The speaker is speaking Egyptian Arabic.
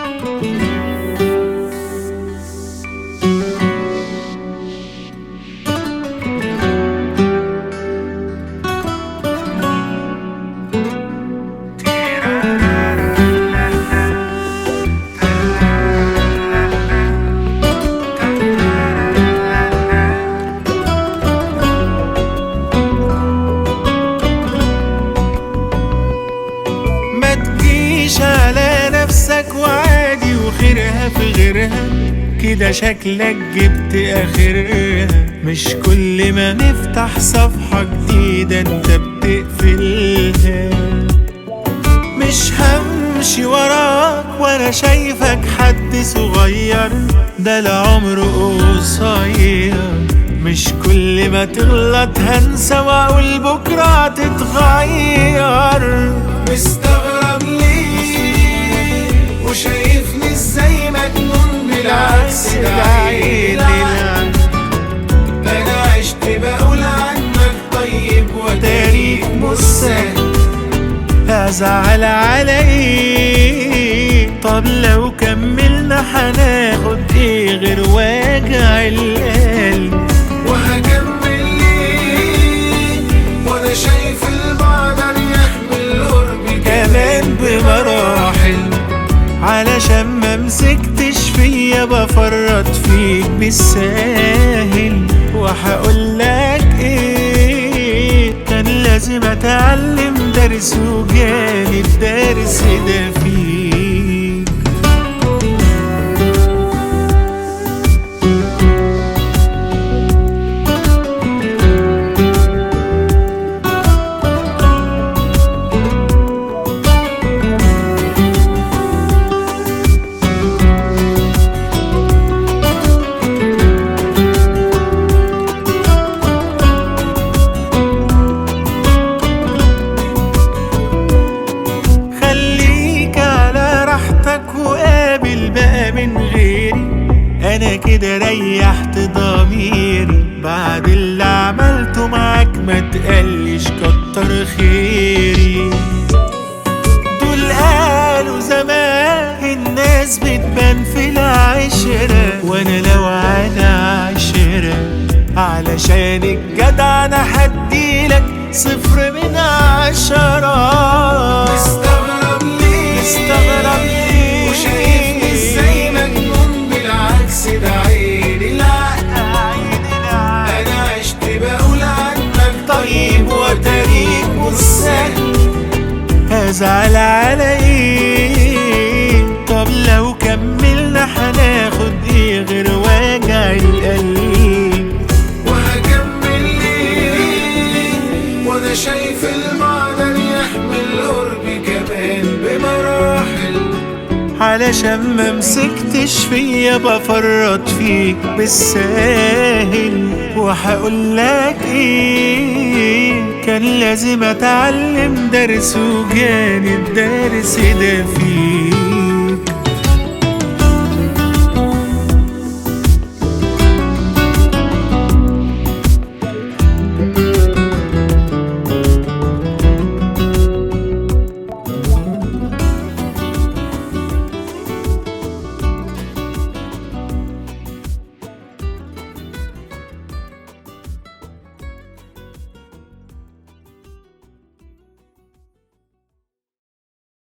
ما تجيش على نفسك وعادي وخيرها في غيرها كده شكلك جبت اخرها مش كل ما نفتح صفحة جديدة انت بتقفلها مش همشي وراك وانا شايفك حد صغير ده العمر قصير مش كل ما تغلط هنسى واقول بكرة تتغير مستغرب ليه وشايفني ازاي مجنون بالعكس ده عيني انا عشت بقول عنك طيب وتاريخ مش سهل ازعل على ايه طب لو كملنا هناخد ايه غير وجع القلب وهكمل ليه وانا شايف البعد يحمل قربي كمان بمراحل علشان ما مسكتش فيا بفرط فيك بالساهل وهقول لك ايه كان لازم اتعلم درس وجاني الدرس ده فيك خليك على راحتك وقابل بقى من غيري انا كده ريحت ضميري بعد اللي عملته معاك ما تقلش كتر خيري دول قالوا زمان الناس بتبان في العشرة وانا لو على عشرة علشان الجدع انا هديلك صفر من عشرة مستغرب ليه مستغرب ليه وشايفني ازاي مجنون بالعكس ده عيني لا عيني لا انا عشت بقول عنك طيب وتاريخ مش سهل هزعل على ايه طب لو كملنا هناخد ايه غير وجع القلب وهكمل ليه وانا شايف المعدن يحمل قربي كمان بمراحل علشان ما مسكتش فيا بفرط فيك بالساهل وهقول لك ايه كان لازم اتعلم درس وجاني الدرس ده فيه